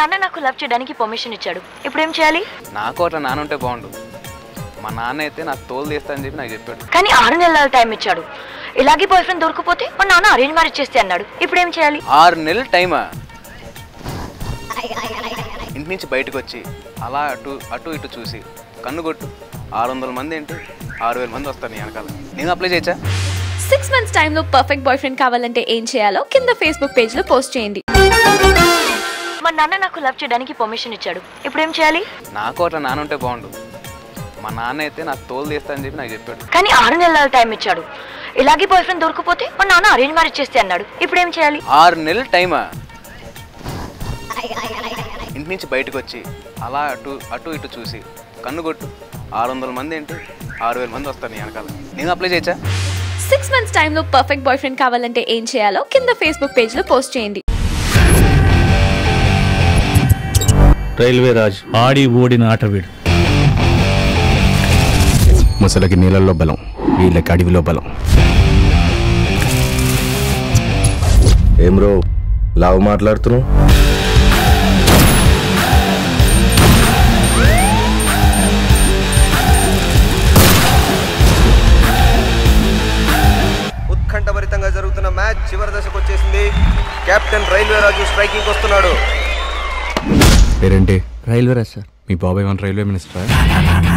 నాన్న నాకు లవ్ చేయడానికి పర్మిషన్ ఇచ్చాడు ఇప్పుడు ఏం చేయాలి నాకు అట్లా నాన్న ఉంటే బాగుండు మా నాన్న అయితే నాకు తోలు తీస్తా అని చెప్పి నాకు చెప్పాడు కానీ ఆరు నెలల టైం ఇచ్చాడు ఇలాగే బాయ్ ఫ్రెండ్ దొరికిపోతే మా నాన్న అరేంజ్ మ్యారేజ్ చేస్తే అన్నాడు ఇప్పుడు ఏం చేయాలి ఆరు నెలల టైమా ఇంటి నుంచి బయటకు వచ్చి అలా అటు అటు ఇటు చూసి కన్ను కొట్టు ఆరు వందల మంది ఏంటి ఆరు వేల మంది వస్తారు నీ వెనకాల నేను అప్లై చేయొచ్చా సిక్స్ మంత్స్ టైంలో పర్ఫెక్ట్ బాయ్ ఫ్రెండ్ కావాలంటే ఏం చేయాలో కింద ఫేస్బుక్ పేజ్లో పోస్ట్ చేయండి మా నాన్న నాకు లవ్ చేయడానికి పర్మిషన్ ఇచ్చాడు ఇప్పుడు ఏం చేయాలి నాకు అట్లా నాన్న ఉంటే బాగుండు మా నాన్న అయితే నాకు తోలు తీస్తా అని చెప్పి నాకు చెప్పాడు కానీ ఆరు నెలల టైం ఇచ్చాడు ఇలాగే బాయ్ ఫ్రెండ్ దొరికిపోతే మా నాన్న అరేంజ్ మ్యారేజ్ చేస్తే అన్నాడు ఇప్పుడు ఏం చేయాలి ఆరు నెలల టైమా ఇంటి నుంచి బయటకు వచ్చి అలా అటు అటు ఇటు చూసి కన్ను కొట్టు ఆరు వందల మంది ఏంటి ఆరు వేల మంది వస్తారు నీ వెనకాల నేను అప్లై చేయొచ్చా సిక్స్ మంత్స్ టైంలో పర్ఫెక్ట్ బాయ్ ఫ్రెండ్ కావాలంటే ఏం చేయాలో కింద ఫేస్బుక్ పేజ్లో పోస్ట్ చేయండి రైల్వే రాజ్ ఆడి ఓడిన ఆట వీడు ముసలకి నీళ్ళల్లో బలం వీళ్ళకి అడవిలో బలం ఏం రో లావు మాట్లాడుతున్నావు ఉత్కంఠభరితంగా జరుగుతున్న మ్యాచ్ చివరి దశకు వచ్చేసింది కెప్టెన్ రైల్వే రాజు స్ట్రైకింగ్ వస్తున్నాడు పేరేంటి రైల్వే రాజ్ సార్ మీ బాబాయ్ వన్ రైల్వే మినిస్టర్